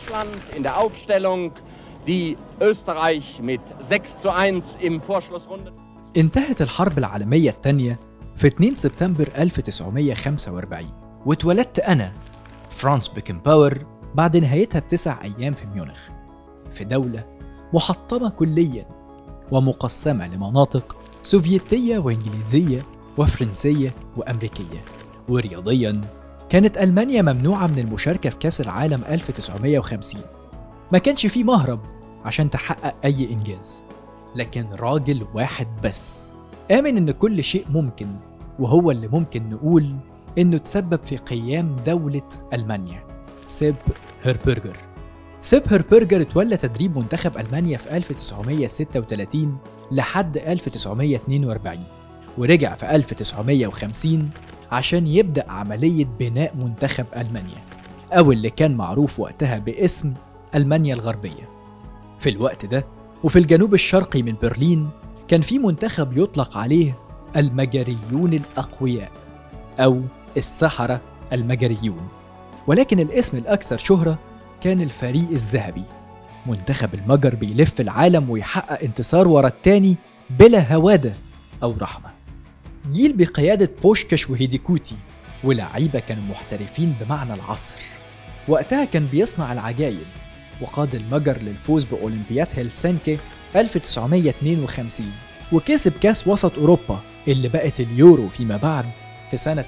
Deutschland in der Aufstellung, die Österreich mit 6 zu 1 im Vorschlussrunde. انتهت الحرب العالمية الثانية في 2 سبتمبر 1945 واتولدت أنا فرانس بيكنباور بعد نهايتها بتسع أيام في ميونخ في دولة محطمة كليا ومقسمة لمناطق سوفيتية وإنجليزية وفرنسية وأمريكية ورياضيا كانت ألمانيا ممنوعة من المشاركة في كأس العالم 1950 ما كانش فيه مهرب عشان تحقق أي إنجاز لكن راجل واحد بس آمن إن كل شيء ممكن وهو اللي ممكن نقول إنه تسبب في قيام دولة ألمانيا سيب هيربرجر سيب هيربرجر اتولى تدريب منتخب ألمانيا في 1936 لحد 1942 ورجع في 1950 عشان يبدأ عملية بناء منتخب ألمانيا أو اللي كان معروف وقتها باسم ألمانيا الغربية في الوقت ده وفي الجنوب الشرقي من برلين كان في منتخب يطلق عليه المجريون الأقوياء أو السحرة المجريون ولكن الاسم الأكثر شهرة كان الفريق الذهبي منتخب المجر بيلف العالم ويحقق انتصار ورا التاني بلا هوادة أو رحمة جيل بقيادة بوشكش وهيديكوتي ولاعيبة كانوا محترفين بمعنى العصر وقتها كان بيصنع العجائب وقاد المجر للفوز بأولمبياد هلسنكي 1952 وكسب كاس وسط أوروبا اللي بقت اليورو فيما بعد في سنة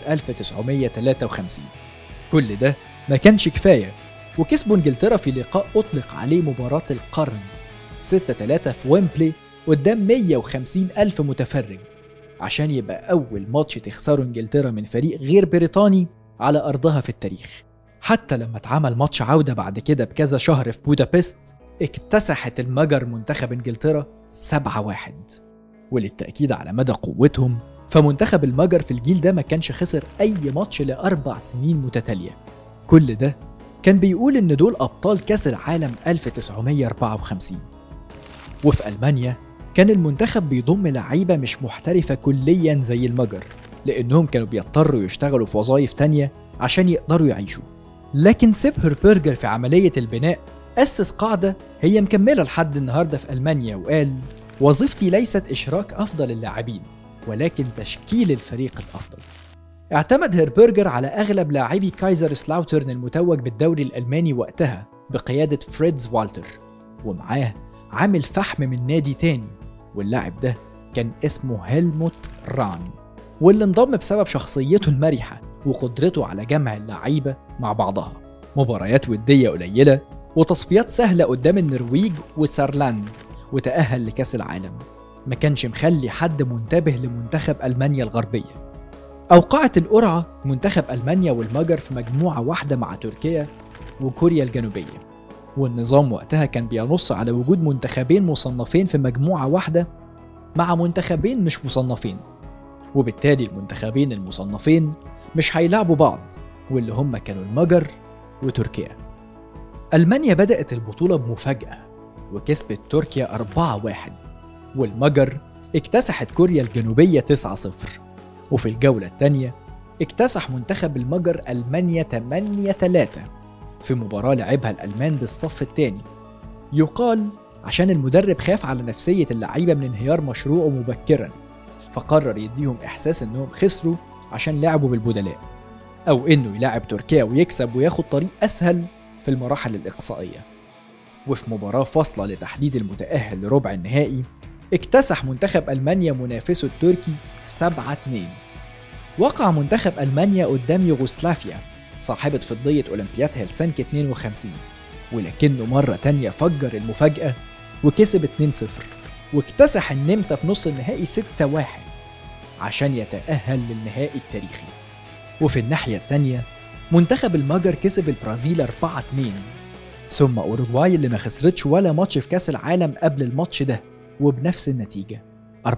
1953 كل ده ما كانش كفاية وكسبوا انجلترا في لقاء أطلق عليه مباراة القرن 6-3 في ويمبلي قدام 150 ألف متفرج عشان يبقى أول ماتش تخسره انجلترا من فريق غير بريطاني على أرضها في التاريخ حتى لما اتعمل ماتش عودة بعد كده بكذا شهر في بودابست اكتسحت المجر منتخب انجلترا 7-1 وللتأكيد على مدى قوتهم فمنتخب المجر في الجيل ده ما كانش خسر أي ماتش لأربع سنين متتالية كل ده كان بيقول إن دول أبطال كأس العالم 1954 وفي ألمانيا كان المنتخب بيضم لعيبة مش محترفة كليا زي المجر لأنهم كانوا بيضطروا يشتغلوا في وظائف تانية عشان يقدروا يعيشوا لكن سيب هيربرجر في عملية البناء أسس قاعدة هي مكملة لحد النهاردة في ألمانيا وقال وظيفتي ليست إشراك أفضل اللاعبين ولكن تشكيل الفريق الأفضل اعتمد هيربرجر على أغلب لاعبي كايزر سلاوترن المتوج بالدوري الألماني وقتها بقيادة فريدز والتر ومعاه عامل فحم من نادي تاني واللاعب ده كان اسمه هيلموت ران واللي انضم بسبب شخصيته المرحة وقدرته على جمع اللعيبة مع بعضها مباريات ودية قليلة وتصفيات سهلة قدام النرويج وسارلاند وتأهل لكأس العالم ما كانش مخلي حد منتبه لمنتخب ألمانيا الغربية أوقعت القرعة منتخب ألمانيا والمجر في مجموعة واحدة مع تركيا وكوريا الجنوبية والنظام وقتها كان بينص على وجود منتخبين مصنفين في مجموعة واحدة مع منتخبين مش مصنفين وبالتالي المنتخبين المصنفين مش هيلعبوا بعض واللي هم كانوا المجر وتركيا ألمانيا بدأت البطولة بمفاجأة وكسبت تركيا 4-1 والمجر اكتسحت كوريا الجنوبية 9-0 وفي الجولة الثانية اكتسح منتخب المجر ألمانيا 8-3 في مباراة لعبها الألمان بالصف الثاني يقال عشان المدرب خاف على نفسية اللعيبة من انهيار مشروعه مبكرا فقرر يديهم إحساس إنهم خسروا عشان لعبوا بالبدلاء أو إنه يلاعب تركيا ويكسب وياخد طريق أسهل في المراحل الإقصائية وفي مباراة فاصلة لتحديد المتأهل لربع النهائي اكتسح منتخب ألمانيا منافسه التركي 7-2 وقع منتخب ألمانيا قدام يوغوسلافيا صاحبة فضية أولمبياد هلسنكي 52 ولكنه مرة تانية فجر المفاجأة وكسب 2-0 واكتسح النمسا في نص النهائي 6-1 عشان يتأهل للنهائي التاريخي وفي الناحية التانية منتخب المجر كسب البرازيل 4-2 ثم أوروغواي اللي ما خسرتش ولا ماتش في كأس العالم قبل الماتش ده وبنفس النتيجة 4-2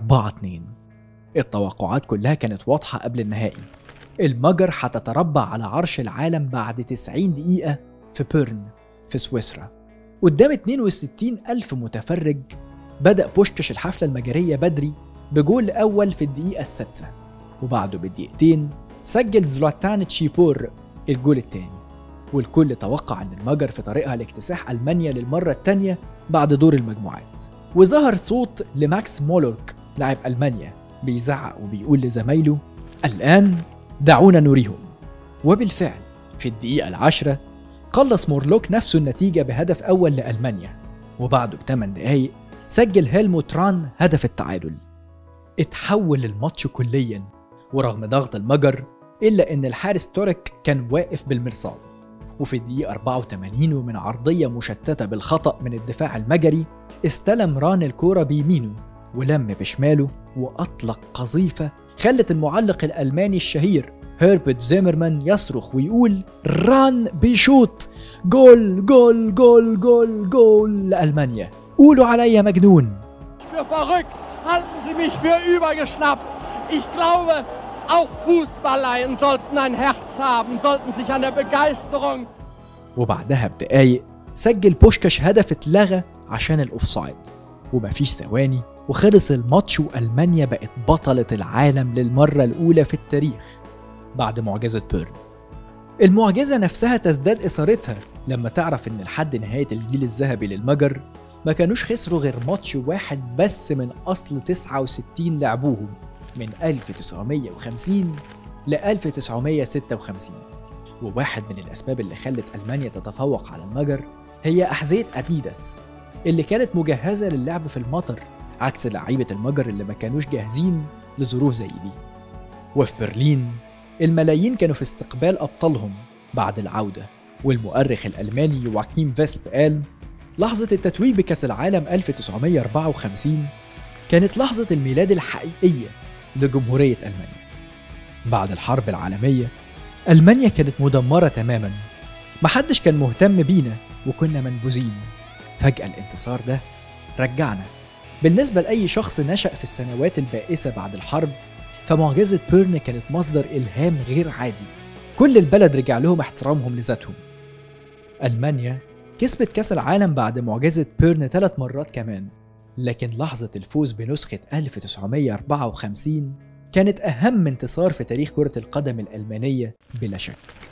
التوقعات كلها كانت واضحة قبل النهائي المجر هتتربع على عرش العالم بعد 90 دقيقة في بيرن في سويسرا قدام 62 ألف متفرج بدأ بوشكش الحفلة المجرية بدري بجول أول في الدقيقة السادسة وبعده بدقيقتين سجل زلاتان تشيبور الجول الثاني والكل توقع ان المجر في طريقها لاكتساح المانيا للمره الثانيه بعد دور المجموعات وظهر صوت لماكس مولورك لاعب المانيا بيزعق وبيقول لزمايله الان دعونا نريهم وبالفعل في الدقيقه العاشره قلص مورلوك نفسه النتيجه بهدف اول لالمانيا وبعده بثمان دقايق سجل هيلموت ران هدف التعادل اتحول الماتش كليا ورغم ضغط المجر إلا إن الحارس تورك كان واقف بالمرصاد وفي الدقيقة 84 ومن عرضية مشتتة بالخطأ من الدفاع المجري استلم ران الكورة بيمينه ولم بشماله وأطلق قذيفة خلت المعلق الألماني الشهير هيربرت زيمرمان يصرخ ويقول ران بيشوت جول جول جول جول جول لألمانيا قولوا عليا مجنون Für verrückt halten Sie mich für übergeschnappt. Ich glaube, auch Fußballleien sollten ein Herz haben, sollten sich an der Begeisterung وبعدها بدقايق سجل بوشكاش هدف اتلغى عشان الاوفسايد ومفيش ثواني وخلص الماتش والمانيا بقت بطلة العالم للمرة الأولى في التاريخ بعد معجزة بيرن المعجزة نفسها تزداد إثارتها لما تعرف إن لحد نهاية الجيل الذهبي للمجر ما كانوش خسروا غير ماتش واحد بس من أصل 69 لعبوهم من 1950 ل 1956 وواحد من الأسباب اللي خلت ألمانيا تتفوق على المجر هي أحذية أديداس اللي كانت مجهزة للعب في المطر عكس لعيبة المجر اللي ما كانوش جاهزين لظروف زي دي وفي برلين الملايين كانوا في استقبال أبطالهم بعد العودة والمؤرخ الألماني يواكيم فيست قال لحظة التتويج بكأس العالم 1954 كانت لحظة الميلاد الحقيقية لجمهورية ألمانيا بعد الحرب العالمية ألمانيا كانت مدمرة تماما محدش كان مهتم بينا وكنا منبوذين فجأة الانتصار ده رجعنا بالنسبة لأي شخص نشأ في السنوات البائسة بعد الحرب فمعجزة بيرن كانت مصدر إلهام غير عادي كل البلد رجع لهم احترامهم لذاتهم ألمانيا كسبت كأس العالم بعد معجزة بيرن ثلاث مرات كمان لكن لحظة الفوز بنسخة 1954 كانت أهم انتصار في تاريخ كرة القدم الألمانية بلا شك